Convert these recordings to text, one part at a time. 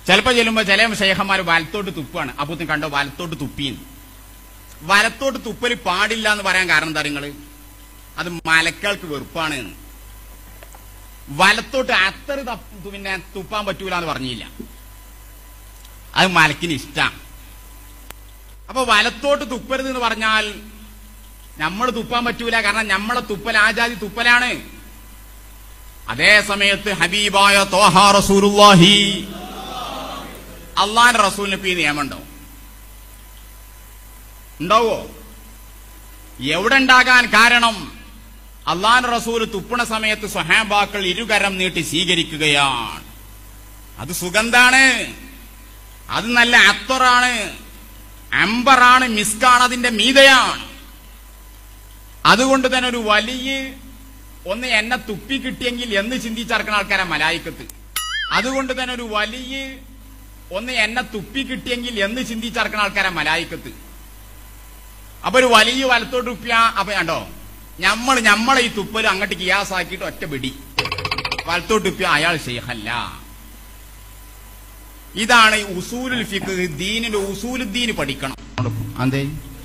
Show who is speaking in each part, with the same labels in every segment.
Speaker 1: ചിലപ്പോ ചെല്ലുമ്പോ ചില ശേഖന്മാർ വലത്തോട്ട് തുപ്പാണ് അപ്പൊ കണ്ടോ വലത്തോട്ട് തുപ്പിന്ന് വലത്തോട്ട് തുപ്പല് പാടില്ല എന്ന് പറയാൻ കാരണം എന്താ നിങ്ങള് അത് മലക്കൾക്ക് വെറുപ്പാണ് എന്ന്. വലത്തോട്ട് അത്ര തപ്പ് പിന്നെ തുപ്പാൻ പറ്റൂല എന്ന് പറഞ്ഞില്ല അത് മലക്കിന് ഇഷ്ടമാണ് അപ്പൊ വലത്തോട്ട് തുപ്പരുത് എന്ന് പറഞ്ഞാൽ നമ്മൾ തുപ്പാൻ പറ്റൂല കാരണം നമ്മളെ തുപ്പൽ ആജാതി തുപ്പലാണ് അതേ സമയത്ത് ഹബീബായ തോഹ റസൂലുള്ളാഹി അള്ളാന്റെ റസൂലിന് ഇപ്പൊ ഈ നിയമം ഉണ്ടോ ഉണ്ടാവോ എവിടെ ഉണ്ടാകാൻ കാരണം അള്ളാന്റെ റസൂൽ തുപ്പണ സമയത്ത് സ്വഹാബാക്കൾ ഇരുകരം നീട്ടി സ്വീകരിക്കുകയാണ് അത് സുഗന്ധാണ് അത് നല്ല അത്തറാണ് അമ്പറാണ് മിസ്കാണ് അതിന്റെ മീതയാണ് അതുകൊണ്ട് തന്നെ ഒരു വലിയ ഒന്ന് എന്നെ തുപ്പി കിട്ടിയെങ്കിൽ എന്ന് ചിന്തിച്ചറക്കുന്ന ആൾക്കാരാ മലായിക്കത്ത് അതുകൊണ്ട് തന്നെ ഒരു വലിയ ഒന്ന് എന്നെ തുപ്പി കിട്ടിയെങ്കിൽ എന്ന് ചിന്തിച്ചറക്കുന്ന ആൾക്കാരാ മലായിക്കത്ത് അപ്പൊ ഒരു വലിയ വലത്തോട്ട് തുപ്പിയ അപ്പൊ കണ്ടോ നമ്മൾ നമ്മളെ ഈ തുപ്പൽ അങ്ങോട്ട് കിയാസാക്കിയിട്ട് ഒറ്റ പിടി വലത്തോട്ട് തുപ്പിയ അയാൾ ഷെയ്ഖല്ല ഇതാണ് ഈ ഉസൂലുൽ ഫിഖ് ദീനിന്റെ ഉസൂലുദ്ദീന് പഠിക്കണം അന്തേ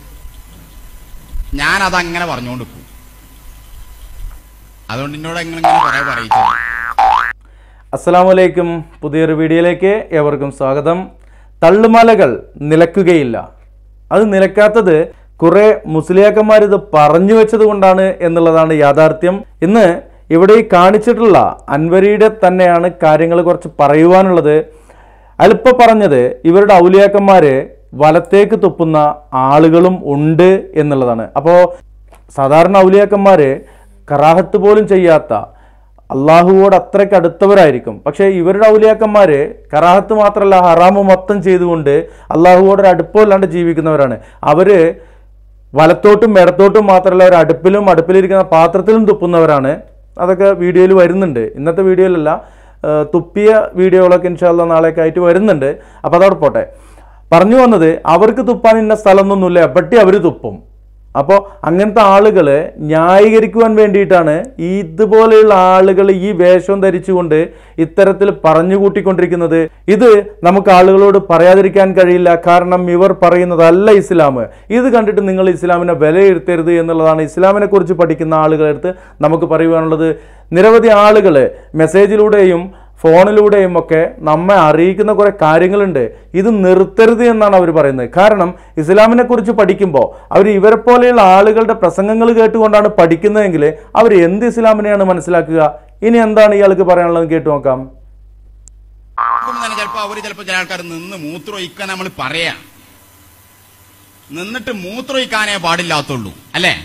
Speaker 1: ഞാൻ അതങ്ങനെ പറഞ്ഞുകൊണ്ട് പോകും അതുകൊണ്ട് എന്നോട് എങ്ങനെ ഇങ്ങനെ കുറെ പറയിച്ചു
Speaker 2: അസ്സാം വലൈക്കും പുതിയൊരു വീഡിയോയിലേക്ക് ഏവർക്കും സ്വാഗതം തള്ളുമലകൾ നിലക്കുകയില്ല അത് നിലക്കാത്തത് കുറെ മുസ്ലിയാക്കന്മാർ ഇത് പറഞ്ഞു വെച്ചത് കൊണ്ടാണ് എന്നുള്ളതാണ് യാഥാർത്ഥ്യം ഇന്ന് ഇവിടെ ഈ കാണിച്ചിട്ടുള്ള അൻവരിയുടെ തന്നെയാണ് കാര്യങ്ങൾ കുറച്ച് പറയുവാനുള്ളത് അല്പ പറഞ്ഞത് ഇവരുടെ ഔലിയാക്കന്മാര് വലത്തേക്ക് തുപ്പുന്ന ആളുകളും ഉണ്ട് എന്നുള്ളതാണ് അപ്പോൾ സാധാരണ ഔലിയാക്കന്മാര് കറാഹത്ത് പോലും ചെയ്യാത്ത അള്ളാഹുവോട് അത്രയ്ക്ക് അടുത്തവരായിരിക്കും പക്ഷേ ഇവരുടെ ഔലിയാക്കന്മാര് കറാഹത്ത് മാത്രമല്ല ഹറാമ് മൊത്തം ചെയ്തുകൊണ്ട് അള്ളാഹുവോട് ഒരു അടുപ്പമില്ലാണ്ട് ജീവിക്കുന്നവരാണ് അവര് വലത്തോട്ടും ഇടത്തോട്ടും മാത്രമല്ല ഒരു അടുപ്പിലും അടുപ്പിലിരിക്കുന്ന പാത്രത്തിലും തുപ്പുന്നവരാണ് അതൊക്കെ വീഡിയോയിൽ വരുന്നുണ്ട് ഇന്നത്തെ വീഡിയോയിലല്ല ആ, തുപ്പിയ വീഡിയോകളൊക്കെ ഇൻഷാല്ല നാളേക്ക് ആയിട്ട് വരുന്നുണ്ട് അപ്പോൾ അതവിടെ പോട്ടെ പറഞ്ഞു വന്നത് അവർക്ക് തുപ്പാൻ ഇന്ന സ്ഥലമൊന്നുമില്ല എപ്പട്ടി അവർ തുപ്പും അപ്പോൾ അങ്ങനത്തെ ആളുകൾ ന്യായീകരിക്കുവാൻ വേണ്ടിയിട്ടാണ് ഈ ഇതുപോലെയുള്ള ആളുകൾ ഈ വേഷം ധരിച്ചുകൊണ്ട് ഇത്തരത്തിൽ പറഞ്ഞു കൂട്ടിക്കൊണ്ടിരിക്കുന്നത് ഇത് നമുക്ക് ആളുകളോട് പറയാതിരിക്കാൻ കഴിയില്ല കാരണം ഇവർ പറയുന്നതല്ല ഇസ്ലാം ഇത് കണ്ടിട്ട് നിങ്ങൾ ഇസ്ലാമിനെ വിലയിരുത്തരുത് എന്നുള്ളതാണ് ഇസ്ലാമിനെ കുറിച്ച് പഠിക്കുന്ന ആളുകളെടുത്ത് നമുക്ക് പറയുവാനുള്ളത് നിരവധി ആളുകൾ മെസ്സേജിലൂടെയും ഫോണിലൂടെയും ഒക്കെ നമ്മെ അറിയിക്കുന്ന കുറെ കാര്യങ്ങളുണ്ട് ഇത് നിർത്തരുത് എന്നാണ് അവർ പറയുന്നത് കാരണം ഇസ്ലാമിനെ കുറിച്ച് പഠിക്കുമ്പോൾ അവർ ഇവരെ പോലെയുള്ള ആളുകളുടെ പ്രസംഗങ്ങൾ കേട്ടുകൊണ്ടാണ് പഠിക്കുന്നതെങ്കിൽ അവർ എന്ത് ഇസ്ലാമിനെയാണ് മനസ്സിലാക്കുക ഇനി എന്താണ് ഇയാൾക്ക് പറയാനുള്ളത് കേട്ടു നോക്കാം
Speaker 1: ഇപ്പം തന്നെ ചിലപ്പോ അവര് ചിലപ്പോ ചില ആൾക്കാർ നിന്ന് മൂത്രമൊഴിക്കാൻ നമ്മൾ പറയാ നിന്നിട്ട് മൂത്രമൊഴിക്കാനേ പാടില്ലാത്തുള്ളൂ അല്ലേ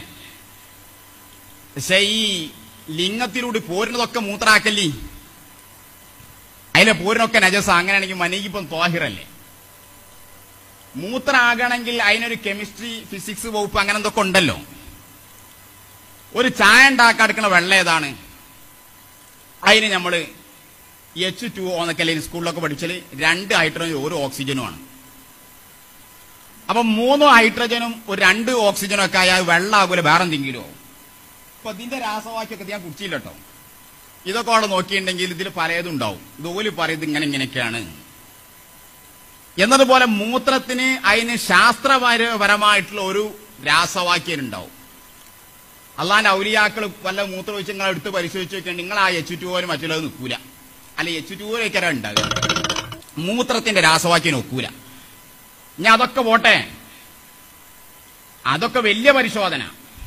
Speaker 1: പക്ഷെ ഈ ലിംഗത്തിലൂടെ പോരുന്നതൊക്കെ മൂത്രാക്കല്ലി അതിലെ പോരിനൊക്കെ നജസ അങ്ങനെയാണെങ്കിൽ മനീകിപ്പം തോഹിറല്ലേ മൂത്രാകണമെങ്കിൽ അതിനൊരു കെമിസ്ട്രി ഫിസിക്സ് വകുപ്പ് അങ്ങനെ എന്തൊക്കെ ഉണ്ടല്ലോ ഒരു ചായ ഉണ്ടാക്കാൻ എടുക്കുന്ന വെള്ളം ഏതാണ് അതിന് നമ്മള് എച്ച് ടു എന്നൊക്കെ അല്ലെങ്കിൽ സ്കൂളിലൊക്കെ പഠിച്ചാൽ രണ്ട് ഹൈഡ്രജനും ഒരു ഓക്സിജനുമാണ് അപ്പൊ മൂന്ന് ഹൈഡ്രജനും ഒരു രണ്ട് ഓക്സിജനും ഒക്കെ ആയാൽ വെള്ളമാകൂല വേറെ എന്തെങ്കിലോ അപ്പൊ ഇതിന്റെ രാസവാക്യൊക്കെ ഞാൻ കുടിച്ചില്ല കേട്ടോ ഇതൊക്കെ അവിടെ നോക്കിയിട്ടുണ്ടെങ്കിൽ ഇതിൽ പലതും ഉണ്ടാവും ഇതുപോലെ പറയുന്നത് ഇങ്ങനെ ഇങ്ങനെയൊക്കെയാണ് എന്നതുപോലെ മൂത്രത്തിന് അതിന് ശാസ്ത്രപരമായിട്ടുള്ള ഒരു രാസവാക്യം ഉണ്ടാവും അള്ളാന്റെ ഔലിയാക്കൾ വല്ല മൂത്ര ഒഴിച്ച് നിങ്ങൾ എടുത്ത് പരിശോധിച്ച് നോക്കിയാൽ നിങ്ങൾ ആ എച്ച് ടു പോലും മറ്റുള്ളത് നിൽക്കൂല അല്ല എച്ച് ടു പോലെയൊക്കെ ഉണ്ടാകുക മൂത്രത്തിന്റെ രാസവാക്യം ഒക്കൂല ഞാൻ അതൊക്കെ പോട്ടെ അതൊക്കെ വലിയ പരിശോധന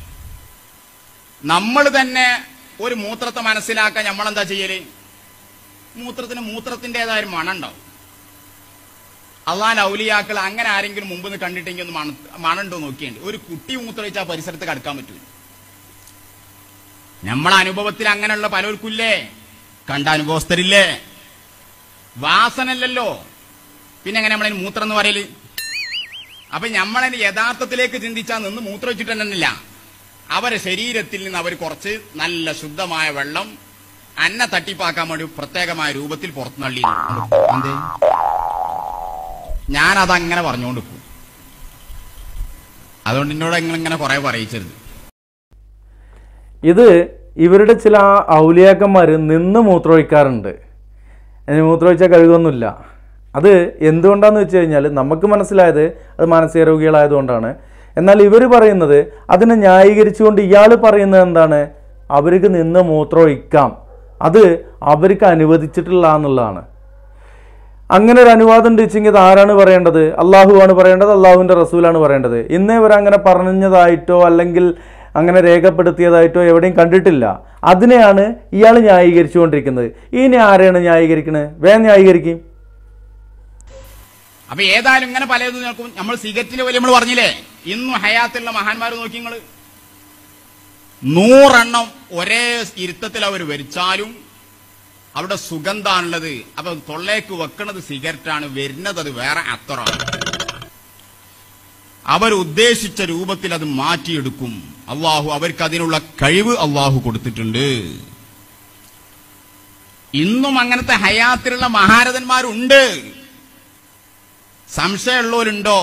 Speaker 1: നമ്മൾ തന്നെ ഒരു മൂത്രത്തെ മനസ്സിലാക്കാൻ നമ്മൾ എന്താ ചെയ്യല് മൂത്രത്തിന് മൂത്രത്തിൻ്റെതായ ഒരു മണം ഉണ്ടാവും അള്ളാന്റെ ഔലിയാക്കൾ അങ്ങനെ ആരെങ്കിലും മുമ്പ് നിന്ന് കണ്ടിട്ടെങ്കിൽ ഒന്ന് മണ മണുണ്ടോ നോക്കിയുണ്ട് ഒരു കുട്ടി മൂത്രമൊഴിച്ച് ആ പരിസരത്ത് കടക്കാൻ പറ്റൂല നമ്മളെ അനുഭവത്തിൽ അങ്ങനെയുള്ള പലർക്കില്ലേ കണ്ട അനുഭവസ്ഥരില്ലേ വാസനല്ലല്ലോ പിന്നെ എങ്ങനെ നമ്മളതിന് മൂത്രം എന്ന് പറയല് അപ്പൊ നമ്മളതിന് യഥാർത്ഥത്തിലേക്ക് ചിന്തിച്ചാൽ നിന്ന് മൂത്രം വെച്ചിട്ട് തന്നെയില്ല അവരെ ശരീരത്തിൽ നിന്ന് അവർ കുറച്ച് നല്ല ശുദ്ധമായ വെള്ളം അന്ന തട്ടിപ്പാക്കാൻ വേണ്ടി പ്രത്യേകമായ രൂപത്തിൽ പുറത്തു നള്ളി എന്തേ ഞാനതങ്ങനെ പറഞ്ഞുകൊണ്ട് പോകും അതുകൊണ്ട് എന്നോട് ഇങ്ങനെ കുറെ പറയിച്ചരുത്
Speaker 2: ഇത് ഇവരുടെ ചില ഔലിയാക്കന്മാർ നിന്ന് മൂത്രമൊഴിക്കാറുണ്ട് അതിന് മൂത്രമൊഴിച്ചാൽ കഴുകൊന്നുമില്ല അത് എന്തുകൊണ്ടാന്ന് വെച്ച് കഴിഞ്ഞാൽ നമുക്ക് മനസ്സിലായത് അത് മാനസിക രോഗികളായതുകൊണ്ടാണ് എന്നാൽ ഇവർ പറയുന്നത് അതിനെ ന്യായീകരിച്ചുകൊണ്ട് ഇയാൾ പറയുന്നത് എന്താണ് അവർക്ക് നിന്ന് മൂത്രമൊഴിക്കാം അത് അവർക്ക് അനുവദിച്ചിട്ടില്ല എന്നുള്ളതാണ് അങ്ങനെ ഒരു അനുവാദം ഉണ്ട് വെച്ചെങ്കിൽ ഇത് ആരാണ് പറയേണ്ടത് അള്ളാഹു ആണ് പറയേണ്ടത് അള്ളാഹുവിൻ്റെ റസൂലാണ് പറയേണ്ടത് ഇന്നേ ഇവർ അങ്ങനെ പറഞ്ഞതായിട്ടോ അല്ലെങ്കിൽ അങ്ങനെ രേഖപ്പെടുത്തിയതായിട്ടോ എവിടെയും കണ്ടിട്ടില്ല അതിനെയാണ് ഇയാൾ ന്യായീകരിച്ചുകൊണ്ടിരിക്കുന്നത് ഇനി ആരെയാണ് ന്യായീകരിക്കുന്നത് വേഗം ന്യായീകരിക്കും
Speaker 1: അപ്പൊ ഏതായാലും ഇങ്ങനെ പലതും നോക്കും നമ്മൾ സിഗരറ്റിന്റെ വലിയ നമ്മൾ പറഞ്ഞില്ലേ ഇന്നും ഹയാത്തുള്ള മഹാന്മാർ നോക്കി നിങ്ങള് നൂറെണ്ണം ഒരേ ഇരുത്തത്തിൽ അവർ വരിച്ചാലും അവിടെ സുഗന്ധാണുള്ളത് അപ്പൊ തൊള്ളേക്ക് വെക്കണത് സിഗരറ്റാണ് വരുന്നത് അത് വേറെ അത്തറാണ് അവർ ഉദ്ദേശിച്ച രൂപത്തിൽ അത് മാറ്റിയെടുക്കും അള്ളാഹു അവർക്ക് അതിനുള്ള കഴിവ് അള്ളാഹു കൊടുത്തിട്ടുണ്ട് ഇന്നും അങ്ങനത്തെ ഹയാത്തിലുള്ള മഹാരഥന്മാരുണ്ട് സംശയമുള്ളവരുണ്ടോ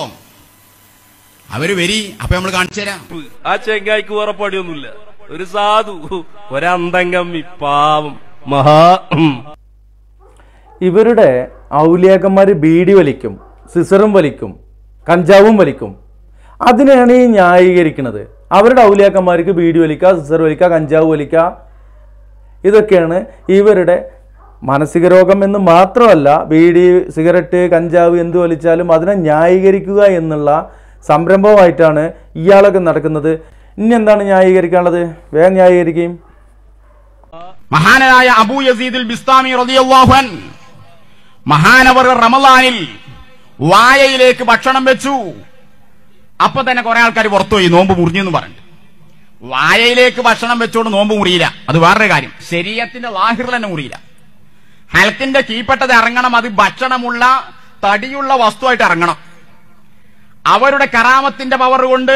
Speaker 1: അവര് വരി അപ്പൊ നമ്മൾ കാണിച്ചു തരാം
Speaker 3: ആ ചെങ്ങായിക്ക് വേറെ പണിയൊന്നുമില്ല ഒരു സാധു ഒരന്തംഗമ്മി പാവം മഹാ ഉം.
Speaker 2: ഇവരുടെ ഔലിയാക്കന്മാർ ബീഡി വലിക്കും സിസറും വലിക്കും കഞ്ചാവും വലിക്കും അതിനെയാണ് ഈ ന്യായീകരിക്കുന്നത് അവരുടെ ഔലിയാക്കന്മാർക്ക് ബീഡി വലിക്കുക സിസർ വലിക്കുക കഞ്ചാവ് വലിക്കുക ഇതൊക്കെയാണ് ഇവരുടെ മാനസിക രോഗം എന്ന് മാത്രമല്ല ബീഡി സിഗരറ്റ് കഞ്ചാവ് എന്ത് വലിച്ചാലും അതിനെ ന്യായീകരിക്കുക എന്നുള്ള സംരംഭമായിട്ടാണ് ഇയാളൊക്കെ നടക്കുന്നത് ഇനി എന്താണ് ന്യായീകരിക്കാനുള്ളത് വേഗം ന്യായീകരിക്കുകയും
Speaker 1: മഹാനായ അബൂ യസീദുൽ ബിസ്താമി റളിയല്ലാഹു അൻ മഹാനവർ റമദാനിൽ വായയിലേക്ക് ഭക്ഷണം വെച്ചു അപ്പൊ തന്നെ കുറെ ആൾക്കാർ പുറത്തുപോയി നോമ്പ് മുറിഞ്ഞു എന്ന് പറഞ്ഞു വായയിലേക്ക് ഭക്ഷണം വെച്ചോണ്ട് നോമ്പ് മുറിയില്ല അത് വേറൊരു കാര്യം ശരീരത്തിന്റെ ലാഹിറിൽ തന്നെ മുറിയില്ല ഹെൽത്തിന്റെ കീപ്പെട്ടത് ഇറങ്ങണം അത് ഭക്ഷണമുള്ള തടിയുള്ള വസ്തുവായിട്ട് ഇറങ്ങണം അവരുടെ കറാമത്തിന്റെ പവർ കൊണ്ട്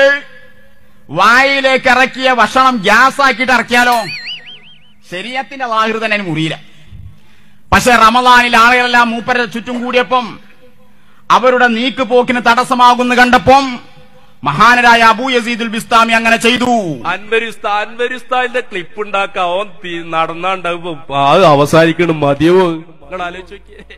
Speaker 1: വായയിലേക്ക് ഇറക്കിയ ഭക്ഷണം ഗ്യാസ് ആക്കിയിട്ട് ഇറക്കിയാലോ ശരീരത്തിന്റെ ലാഹിർ തന്നെ അതിന് മുറിയില്ല പക്ഷെ റമദാനിൽ ആളുകളെല്ലാം മൂപ്പര ചുറ്റും കൂടിയപ്പം അവരുടെ നീക്കുപോക്കിന് തടസ്സമാകുന്നു കണ്ടപ്പം മഹാനരായ അബൂ യസീദുൽ ബിസ്താമി അങ്ങനെ ചെയ്തു
Speaker 3: അൻവരിസ്ത അൻവരിസ്താന്റെ ക്ലിപ്പ് ഉണ്ടാക്കാം ഓൻ തി- നടന്നാണ്ടാവുമ്പോ അത് അവസാനിക്കണം മതിയോ നിങ്ങൾ ആലോചിച്ച് നോക്കിയേ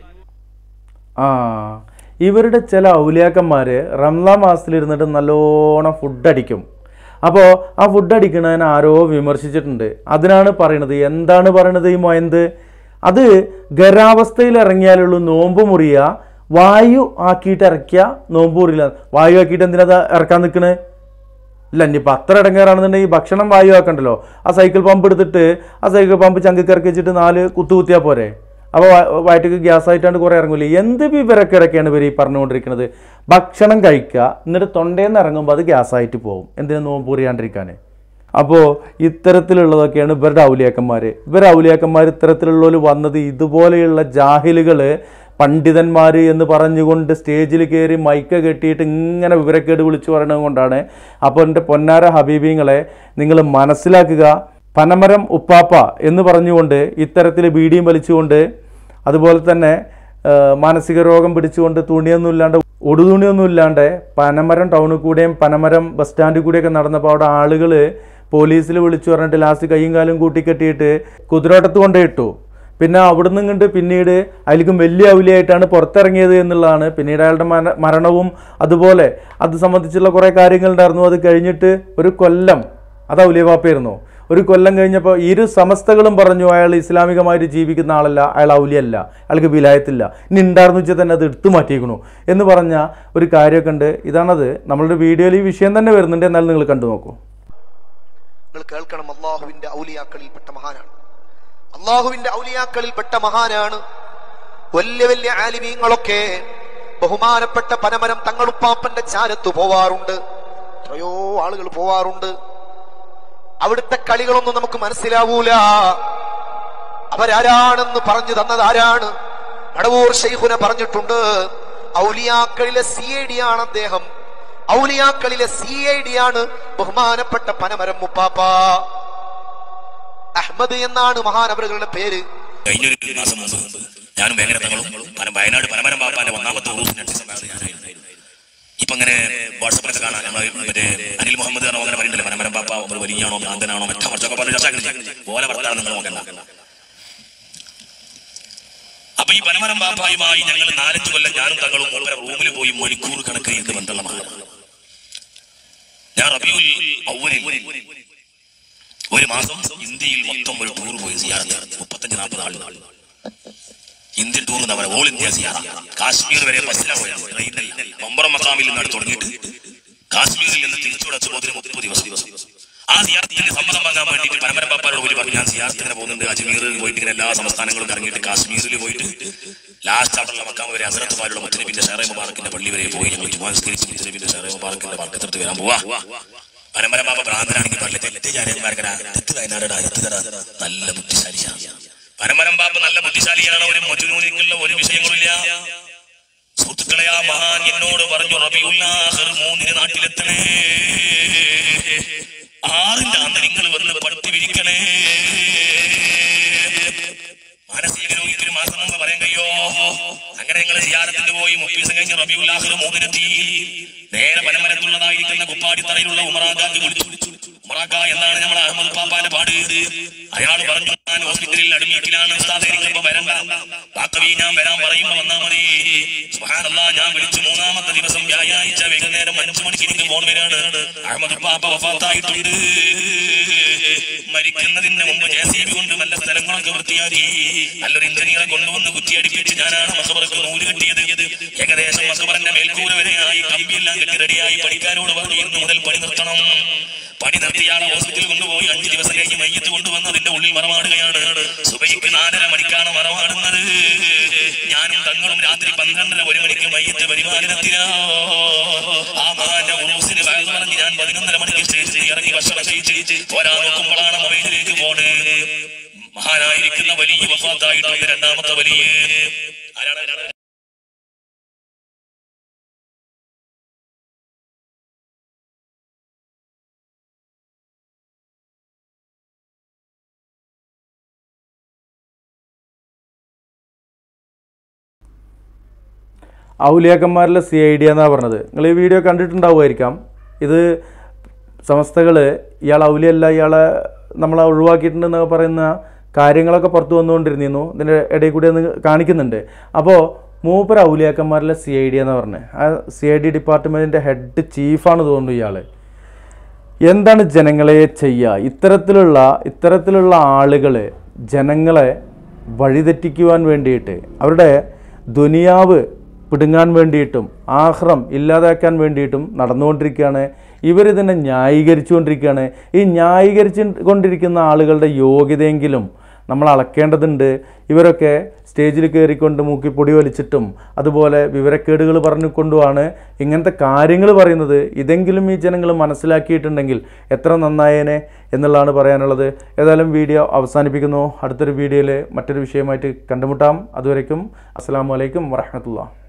Speaker 2: ആ ഇവരുടെ ചില ഔലിയാക്കന്മാർ റംലാൻ മാസത്തിലിരുന്നിട്ട് നല്ലോണം ഫുഡ് അടിക്കും അപ്പോൾ ആ ഫുഡ് അടിക്കണതിന് ആരോ വിമർശിച്ചിട്ടുണ്ട് അതിനാണ് പറയണത് എന്താണ് പറയണത് ഈ മൊയന്ത് അത് ഗരാവസ്ഥയിൽ ഇറങ്ങിയാലുള്ളൂ നോമ്പ് മുറിയ വായു ആക്കിയിട്ട് ഇറക്കിയ നോമ്പ് മുറിയില്ല വായു ആക്കിയിട്ട് എന്തിനാ അത് ഇറക്കാൻ നിൽക്കണേ ഇല്ല ഇനിയിപ്പോൾ അത്ര ഇടങ്ങേറാണെന്നുണ്ടെങ്കിൽ ഭക്ഷണം വായു ആക്കണ്ടല്ലോ ആ സൈക്കിൾ പമ്പ് എടുത്തിട്ട് ആ സൈക്കിൾ പമ്പ് ചങ്കിക്ക് ഇറക്കി വെച്ചിട്ട് നാല് കുത്തു കുത്തിയാൽ പോരെ അപ്പോൾ വയറ്റിക്ക് ഗ്യാസ് ആയിട്ടാണ്ട് കുറേ ഇറങ്ങൂലേ എന്ത് വിവരക്കിടക്കാണ് ഇവർ ഈ പറഞ്ഞുകൊണ്ടിരിക്കുന്നത് ഭക്ഷണം കഴിക്കുക എന്നിട്ട് തൊണ്ടയിൽ നിന്ന് ഇറങ്ങുമ്പോൾ അത് ഗ്യാസ് ആയിട്ട് പോകും എന്തിനു നോമ്പ് കുറിയാണ്ടിരിക്കാൻ അപ്പോൾ ഇത്തരത്തിലുള്ളതൊക്കെയാണ് ഇവരുടെ ഔലിയാക്കന്മാർ ഇവരുടെ ഔലിയാക്കന്മാർ ഇത്തരത്തിലുള്ളവർ വന്നത് ഇതുപോലെയുള്ള ജാഹിലുകൾ പണ്ഡിതന്മാർ എന്ന് പറഞ്ഞുകൊണ്ട് സ്റ്റേജിൽ കയറി മൈക്ക കെട്ടിയിട്ട് ഇങ്ങനെ വിവരക്കേട് വിളിച്ചു പറയുന്നത് കൊണ്ടാണ് അപ്പോൾ എൻ്റെ പൊന്നാര ഹബീബിങ്ങളെ നിങ്ങൾ മനസ്സിലാക്കുക പനമരം ഉപ്പാപ്പ എന്ന് പറഞ്ഞുകൊണ്ട് ഇത്തരത്തിൽ ബീഡിയും വലിച്ചുകൊണ്ട് അതുപോലെ തന്നെ ആ, മാനസിക രോഗം പിടിച്ചുകൊണ്ട് തുണിയൊന്നും ഇല്ലാണ്ട് ഒടുതുണിയൊന്നും ഇല്ലാണ്ട് പനമരം ടൗണിൽ കൂടെയും പനമരം ബസ് സ്റ്റാൻഡിൽ കൂടെയൊക്കെ നടന്നപ്പോൾ അവിടെ ആളുകൾ പോലീസിൽ വിളിച്ചു പറഞ്ഞിട്ട് ലാസ്റ്റ് കൈയും കാലും കൂട്ടിക്കെട്ടിയിട്ട് കുതിരോട്ടത്ത് കൊണ്ടേയിട്ടു പിന്നെ അവിടുന്ന് കണ്ട് പിന്നീട് അതിലേക്കും വലിയ ഔലിയായിട്ടാണ് പുറത്തിറങ്ങിയത് എന്നുള്ളതാണ് പിന്നീട് അയാളുടെ മര മരണവും അതുപോലെ അത് സംബന്ധിച്ചുള്ള കുറേ കാര്യങ്ങളുണ്ടായിരുന്നു അത് കഴിഞ്ഞിട്ട് ഒരു കൊല്ലം അത് ഔലിയവാപ്പയായിരുന്നു ഒരു കൊല്ലം കഴിഞ്ഞപ്പോൾ ഇരു സമസ്തകളും പറഞ്ഞു അയാൾ ഇസ്ലാമികമായിട്ട് ജീവിക്കുന്ന ആളല്ല അയാൾ ഔലിയല്ല അയാൾക്ക് വിലായത്തില്ല ഇനി ഉണ്ടായിരുന്നു വെച്ചാൽ തന്നെ അത് എടുത്തു മാറ്റിയിരിക്കണു എന്ന് പറഞ്ഞ ഒരു കാര്യമൊക്കെ ഉണ്ട് ഇതാണത് നമ്മളുടെ വീഡിയോയിൽ ഈ വിഷയം തന്നെ വരുന്നുണ്ട് എന്നാലും നിങ്ങൾ കണ്ടു നോക്കൂ
Speaker 4: നിങ്ങൾ കേൾക്കണം അള്ളാഹുവിന്റെ ഔലിയാക്കളിൽപ്പെട്ട മഹാനാണ് അള്ളാഹുവിന്റെ ഔലിയാക്കളിൽപ്പെട്ട മഹാനാണ് വലിയ വലിയ ആലിമീങ്ങളൊക്കെ ബഹുമാനപ്പെട്ട പനമരം തങ്ങളുപ്പാപ്പന്റെ ചാരത്ത് പോവാറുണ്ട് എത്രയോ ആളുകൾ പോവാറുണ്ട് അവിടുത്തെ കളികളൊന്നും നമുക്ക് മനസ്സിലാവൂല അവരാരാണെന്ന് പറഞ്ഞു തന്നത് ആരാണ് മടവൂർ ഷെയ്ഖുന പറഞ്ഞിട്ടുണ്ട് ഔലിയാക്കളിലെ സി ഐ ഡി ആണ് അദ്ദേഹം ഔലിയാക്കളിലെ സി ഐ ഡി ആണ് ബഹുമാനപ്പെട്ട പനമരം മുപ്പാപ്പ അഹമ്മദ് എന്നാണ് മഹാനവറുകളുടെ പേര്
Speaker 5: കഴിഞ്ഞൊരു മാസം മുമ്പ് ഞാനും വേങ്ങര തങ്ങളും പന വയനാട് പനമരം ബാപ്പാന്റെ ഒന്നാമത്തെ ഉറൂസിനനുസരിച്ച് ഞാനായിരുന്നു ഇപ്പൊ അങ്ങനെ വാട്സപ്പിലൊക്കെ കാണാം നമ്മൾ മറ്റേ അനിൽ മുഹമ്മദ് ആണോ അങ്ങനെ പറയണ്ടല്ലോ പനമരം ബാപ്പ ഒരു വലിയാണോ ഭ്രാന്തനാണോ മറ്റോ മറ്റൊക്കെ പറഞ്ഞ് ചർച്ചയാക്കുന്നില്ല പോലെ വർത്താനം നിങ്ങൾ നോക്കണ്ട ആ അപ്പൊ ഈ പനമരം ബാപ്പായുമായി ഞങ്ങൾ നാലഞ്ച് കൊല്ലം ഞാനും തങ്ങളും മൂപ്പര റൂമിൽ പോയി മണിക്കൂർ കണക്ക് ഇരുന്ന് ബന്ധമുള്ള മഹാനാണ് ഞാൻ റബിയുൽ അവലിൽ ഒരു മാസം ഇന്ത്യയിൽ മൊത്തം ഒരു ടൂർ പോയി സിയാറത്ത് മുപ്പത്തഞ്ച് നാൽപ്പത് ആളുകൾ ഇന്ത്യൻ ടൂർ എന്ന് പറയുന്നത് ഓൾ ഇന്ത്യ സിയാറ കാശ്മീർ വരെ ബസ്സിലാണ് പോയത് ട്രെയിനിൽ മമ്പറ മക്കാമിൽ നിന്നാണ് തുടങ്ങിയിട്ട് കാശ്മീരിൽ നിന്ന് തിരിച്ചുടച്ചപ്പോൾ മുപ്പത് ദിവസം ആ സിയാർത്തിന് സമ്മതം വാങ്ങാൻ വേണ്ടിയിട്ട് പരമ്പര പാപ്പാരോട് പോയി പറഞ്ഞു ഞാൻ സിയാർത്തിന് പോകുന്നുണ്ട് അജ്മീറിൽ പോയിട്ട് ഇങ്ങനെ എല്ലാ സംസ്ഥാനങ്ങളും ഇറങ്ങിയിട്ട് കാശ്മീരിൽ പോയിട്ട് ലാസ്റ്റ് അവിടെയുള്ള മക്കാം വരെ അസറത്ത് പാലുള്ള മുത്തനബിന്റെ ഷെറേ മുബാറക്കിന്റെ പള്ളി വരെ പോയി ഞങ്ങൾ ജുമാൻസ്കരിച്ച് മുത്തനബിന്റെ ഷെറേ മുബാറക്കിന്റെ വർക്കത്തെടുത്ത് വരാൻ പോവാ പരമ്പര പാപ്പ ഭ്രാന്തനാണെങ്കിൽ പറഞ്ഞ തെറ്റ് ചാരന്മാർക്കടാ തെറ്റ് വയനാടടാ തെറ്റ് തടാ നല്ല ബുദ്ധിശാലിയാണ് പരമ്പരം പാപ്പ നല്ല ബുദ്ധിശാലിയാണ് ഒരു മജുനൂനിക്കുള്ള ഒരു വിഷയങ്ങളില്ല സുഹൃത്തുക്കളെ ആ മഹാൻ എന്നോട് പറഞ്ഞു റബിയുല്ലാഹർ മൂന്നിന് നാട്ടിലെത്തണേ ആറിന്റെ അന്ന് നിങ്ങൾ വന്ന് പടുത്തി വിരിക്കണേ മാനസിക രോഗിക്ക് ഒരു മാസം മുമ്പ് പറയാൻ കഴിയോ അങ്ങനെ നിങ്ങൾ സിയാരത്തിന് പോയി മുപ്പീസം കഴിഞ്ഞ് റബിയുല്ലാഹർ മൂന്നിനെത്തി നേരെ പനമരത്തുള്ളതായിരിക്കുന്ന കുപ്പാടിത്തറയിലുള്ള ഉമറാഖാക്ക് വിളിച്ചു ഉമറാഖ എന്നാണ് നമ്മുടെ അഹമ്മദ് പാപ്പാന്റെ പാട് അയാൾ പറഞ്ഞു ഞാൻ ഹോസ്പിറ്റലിൽ അഡ്മിറ്റിലാണ് ഉസ്താദേ നിങ്ങളിപ്പോ വരണ്ട ബാക്കവി ഞാൻ വരാൻ പറയുമ്പോ വന്നാ മതി സുബ്ഹാനല്ലാ ഞാൻ വിളിച്ചു മൂന്നാമത്തെ ദിവസം വ്യാഴാഴ്ച വൈകുന്നേരം അഞ്ചു മണിക്ക് എനിക്ക് ഫോൺ വരാണ് അഹമ്മദ് പാപ്പ വഫാത്തായിട്ടുണ്ട് മരിക്കുന്നതിന് മുമ്പ് ജെ സി ബി കൊണ്ട് നല്ല സ്ഥലങ്ങളൊക്കെ വൃത്തിയാക്കി നല്ലൊരു എഞ്ചിനീയറെ കൊണ്ടുവന്ന് കുറ്റിയടിപ്പിച്ച് ഞാനാണ് മസബർക്ക് നൂല് കെട്ടിയത് ഏകദേശം മസബറിന്റെ മേൽക്കൂര വരെയായി കമ്പിയെല്ലാം കെട്ടി റെഡിയായി പണിക്കാരോട് പറഞ്ഞു ഇന്ന് മുതൽ പണി നിർത്തണം പണി നിർത്തിയാളെ ഹോസ്പിറ്റലിൽ കൊണ്ടുപോയി അഞ്ചു ദിവസം കഴിഞ്ഞ് മയ്യത്ത് കൊണ്ടുവന്ന് അതിന്റെ ഉള്ളിൽ മറമാടുകയാണ് സുബൈക്ക് നാലര മണിക്കാണ് മറമാടുന്നത് ഞാനും തങ്ങളും രാത്രി പന്ത്രണ്ടര ഒരു മണിക്ക് മയ്യത്ത് പരിപാലനത്തിലാ ആ മഹാന്റെ ഉറൂസിന് വയറു പറഞ്ഞ് ഞാൻ പതിനൊന്നര മണിക്ക് സ്റ്റേജിൽ ഇറങ്ങി ഭക്ഷണം കഴിച്ച് പോരാ നോക്കുമ്പോഴാണ് മൊബൈലിലേക്ക് പോണ് മഹാനായിരിക്കുന്ന വലിയ വഫാത്തായിട്ടുണ്ട് രണ്ടാമത്തെ വലിയ ആരാണ് ആരാണ്?
Speaker 2: ഔലിയാക്കന്മാരിലെ സി ഐ ഡി എന്നാണ് പറഞ്ഞത് നിങ്ങൾ ഈ വീഡിയോ കണ്ടിട്ടുണ്ടാവുമായിരിക്കാം ഇത് സംസ്ഥകൾ ഇയാൾ ഔലിയല്ല ഇയാളെ നമ്മളെ ഒഴിവാക്കിയിട്ടുണ്ടെന്നൊക്കെ പറയുന്ന കാര്യങ്ങളൊക്കെ പുറത്തു വന്നുകൊണ്ടിരുന്നു ഇതിൻ്റെ ഇടയിൽ കൂടി ഒന്ന് കാണിക്കുന്നുണ്ട് അപ്പോൾ മൂപ്പർ ഔലിയാക്കന്മാരിലെ സി ഐ ഡി എന്ന് പറഞ്ഞത് ആ സി ഐ ഡി ഡിപ്പാർട്ട്മെൻറ്റിൻ്റെ ഹെഡ് ചീഫാണ് തോന്നുന്നു ഇയാൾ എന്താണ് ജനങ്ങളെ ചെയ്യുക ഇത്തരത്തിലുള്ള ഇത്തരത്തിലുള്ള ആളുകൾ ജനങ്ങളെ വഴിതെറ്റിക്കുവാൻ വേണ്ടിയിട്ട് അവരുടെ ദുനിയാവ് പിടുങ്ങാൻ വേണ്ടിയിട്ടും ആഹ്റം ഇല്ലാതാക്കാൻ വേണ്ടിയിട്ടും നടന്നുകൊണ്ടിരിക്കുകയാണ് ഇവരിതിനെ ന്യായീകരിച്ചുകൊണ്ടിരിക്കുകയാണ് ഈ ന്യായീകരിച്ചു കൊണ്ടിരിക്കുന്ന ആളുകളുടെ യോഗ്യതയെങ്കിലും നമ്മൾ അളക്കേണ്ടതുണ്ട് ഇവരൊക്കെ സ്റ്റേജിൽ കയറിക്കൊണ്ട് മൂക്കി പൊടി വലിച്ചിട്ടും അതുപോലെ വിവരക്കേടുകൾ പറഞ്ഞുകൊണ്ടുമാണ് ഇങ്ങനത്തെ കാര്യങ്ങൾ പറയുന്നത് ഇതെങ്കിലും ഈ ജനങ്ങൾ മനസ്സിലാക്കിയിട്ടുണ്ടെങ്കിൽ എത്ര നന്നായേനെ എന്നുള്ളതാണ് പറയാനുള്ളത് ഏതായാലും വീഡിയോ അവസാനിപ്പിക്കുന്നു അടുത്തൊരു വീഡിയോയിൽ മറ്റൊരു വിഷയമായിട്ട് കണ്ടുമുട്ടാം അതുവരയ്ക്കും അസ്സാം വലൈക്കും വറഹമത്തുള്ള